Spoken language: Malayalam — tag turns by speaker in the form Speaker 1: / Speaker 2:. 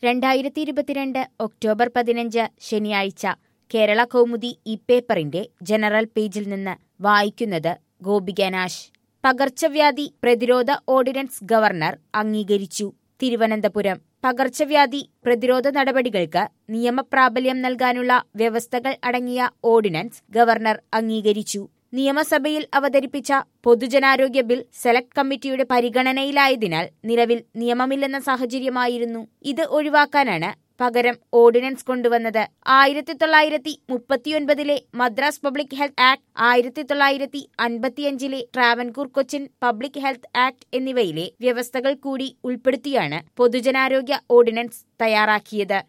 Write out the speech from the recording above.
Speaker 1: രണ്ടായിരത്തി ഇരുപത്തിരണ്ട് ഒക്ടോബർ പതിനഞ്ച് ശനിയാഴ്ച കേരള കൗമുദി ഈ പേപ്പറിന്റെ ജനറൽ പേജിൽ നിന്ന് വായിക്കുന്നത് ഗോപികനാശ് പകർച്ചവ്യാധി പ്രതിരോധ ഓർഡിനൻസ് ഗവർണർ അംഗീകരിച്ചു തിരുവനന്തപുരം പകർച്ചവ്യാധി പ്രതിരോധ നടപടികൾക്ക് നിയമപ്രാബല്യം നൽകാനുള്ള വ്യവസ്ഥകൾ അടങ്ങിയ ഓർഡിനൻസ് ഗവർണർ അംഗീകരിച്ചു നിയമസഭയിൽ അവതരിപ്പിച്ച പൊതുജനാരോഗ്യ ബിൽ സെലക്ട് കമ്മിറ്റിയുടെ പരിഗണനയിലായതിനാൽ നിലവിൽ നിയമമില്ലെന്ന സാഹചര്യമായിരുന്നു ഇത് ഒഴിവാക്കാനാണ് പകരം ഓർഡിനൻസ് കൊണ്ടുവന്നത് ആയിരത്തി തൊള്ളായിരത്തി മുപ്പത്തിയൊൻപതിലെ മദ്രാസ് പബ്ലിക് ഹെൽത്ത് ആക്ട് ആയിരത്തി തൊള്ളായിരത്തി അൻപത്തിയഞ്ചിലെ Travancore Cochin public health act എന്നിവയിലെ വ്യവസ്ഥകൾ കൂടി ഉൾപ്പെടുത്തിയാണ് പൊതുജനാരോഗ്യ ഓർഡിനൻസ് തയ്യാറാക്കിയത്